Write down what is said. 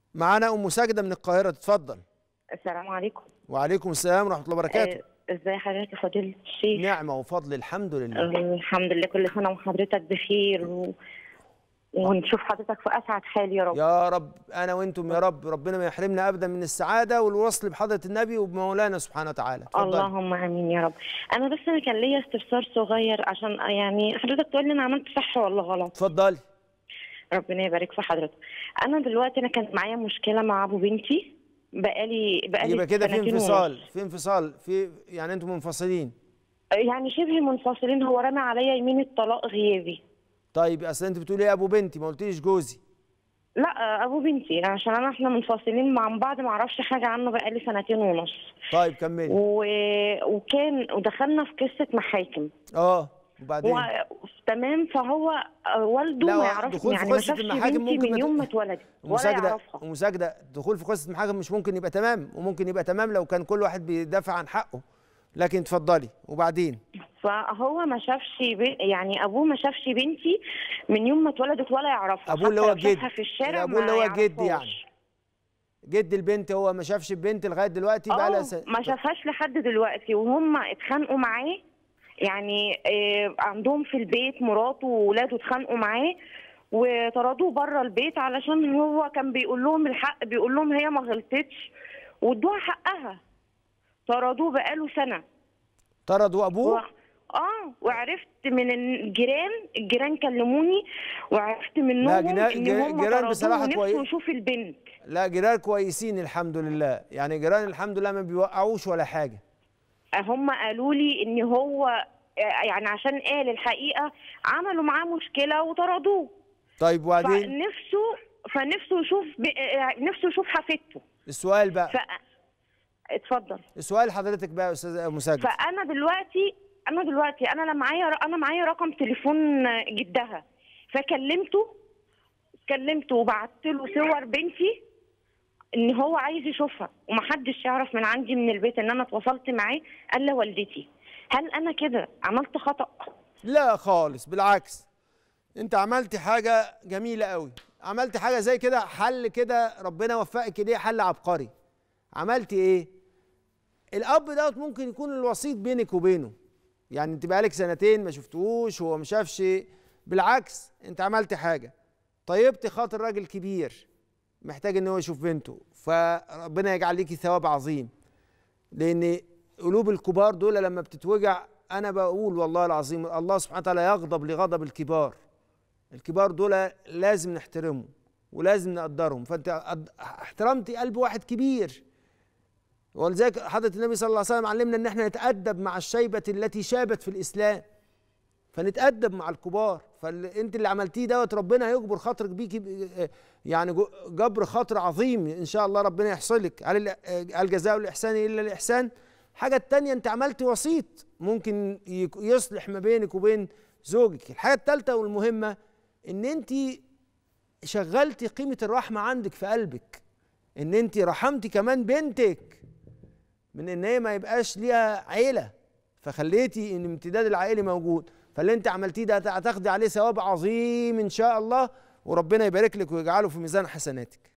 معانا ام ساجده من القاهره تتفضل السلام عليكم وعليكم السلام ورحمه الله وبركاته آه، ازي حضرتك يا فضيلة الشيخ نعمه وفضل الحمد لله آه، الحمد لله كل سنة وحضرتك بخير و... ونشوف حضرتك في أسعد حال يا رب يا رب انا وانتم يا رب ربنا ما يحرمنا ابدا من السعاده والوصل بحضره النبي وبمولانا سبحانه وتعالى اتفضل اللهم امين يا رب انا بس انا كان ليا استفسار صغير عشان يعني حضرتك تقول لي انا عملت صح ولا غلط اتفضلي ربنا يبارك في حضرتك انا دلوقتي انا كانت معايا مشكله مع ابو بنتي بقالي بقالي يبقى كده في سنتين انفصال ونص. في انفصال في يعني انتم منفصلين يعني شبه منفصلين هو رمى عليا يمين الطلاق غيابي طيب اصل انت بتقولي ايه ابو بنتي ما قلتيش جوزي لا ابو بنتي عشان انا احنا منفصلين مع بعض ما اعرفش حاجه عنه بقالي سنتين ونص طيب كملي و... وكان ودخلنا في قصه محاكم اه وبعدين و... تمام فهو والده لا، ما يعرفش دخول في يعني ما قصة شافش المحاكم بنتي ممكن ما من ت- يوم ما اتولدت ولا ومساجدة يعرفها ومساجدة دخول في قصة المحاكم مش ممكن يبقى تمام وممكن يبقى تمام لو كان كل واحد بيدافع عن حقه لكن اتفضلي وبعدين فهو ما شافش ب... يعني ابوه ما شافش بنتي من يوم ما اتولدت ولا يعرفها أبوه اللي حتى هو لو شافها الجد. في الشارع أبوه اللي ما هو الجد يعرفهاش. يعني. جد البنت هو ما شافش البنت لغايه دلوقتي بقى لها اه سنة ما شافهاش لحد دلوقتي وهم اتخانقوا معاه يعني آه، عندهم في البيت مراته وولاده اتخانقوا معاه وطردوه بره البيت علشان هو كان بيقول لهم الحق بيقول لهم هي ما غلطتش وادوها حقها طردوه بقاله سنه طردوا و... ابوه اه وعرفت من الجيران الجيران كلموني وعرفت منهم جنا- ان جي- هم جيران طردوه بصراحة ونفسه كويس. يشوف البنت لا جيران كويسين الحمد لله يعني جيران الحمد لله ما بيوقعوش ولا حاجه هم قالوا لي ان هو آه، يعني عشان قال الحقيقه عملوا معاه مشكله وطردوه طيب وبعدين فنفسه فنفسه يشوف ب... آه، نفسه يشوف حفيدته السؤال بقى ف اتفضل السؤال حضرتك بقى يا استاذ مساجد فانا دلوقتي انا دلوقتي انا لا معايا انا معايا رقم تليفون جدها فكلمته كلمته وبعت له صور بنتي ان هو عايز يشوفها ومحدش يعرف من عندي من البيت ان انا اتواصلت معاه الا والدتي هل انا كده عملت خطأ لا خالص بالعكس انت عملت حاجه جميله قوي عملت حاجه زي كده حل كده ربنا وفقك ليه حل عبقري عملت ايه الاب دوت ممكن يكون الوسيط بينك وبينه يعني انت بقالك سنتين ما شفتوش هو ما شافش بالعكس انت عملت حاجه طيبت خاطر راجل كبير محتاج ان هو يشوف بنته فربنا يجعل ليكي ثواب عظيم لان قلوب الكبار دول لما بتتوجع انا بقول والله العظيم الله سبحانه وتعالى يغضب لغضب الكبار الكبار دول لازم نحترمهم ولازم نقدرهم فانت قد- احترمتي قلب واحد كبير ولذلك حضرة النبي صلى الله عليه وسلم علمنا ان احنا نتأدب مع الشيبة التي شابت في الإسلام فنتأدب مع الكبار فانت اللي عملتيه دوت ربنا هيجبر خاطرك بيكي ب- يعني جو- جبر خاطر عظيم ان شاء الله ربنا يحصلك هل ال- الجزاء الاحسان الا الاحسان الحاجه التانية انت عملت وسيط ممكن يك- يصلح ما بينك وبين زوجك الحاجه الثالثه والمهمه ان انت شغلتي قيمه الرحمه عندك في قلبك ان انت رحمتي كمان بنتك من ان هي ما يبقاش ليها عيله فخليتي ان امتداد العائلي موجود فاللي انت عملتيه ده هتاخدي عليه ثواب عظيم ان شاء الله وربنا يبارك لك ويجعله في ميزان حسناتك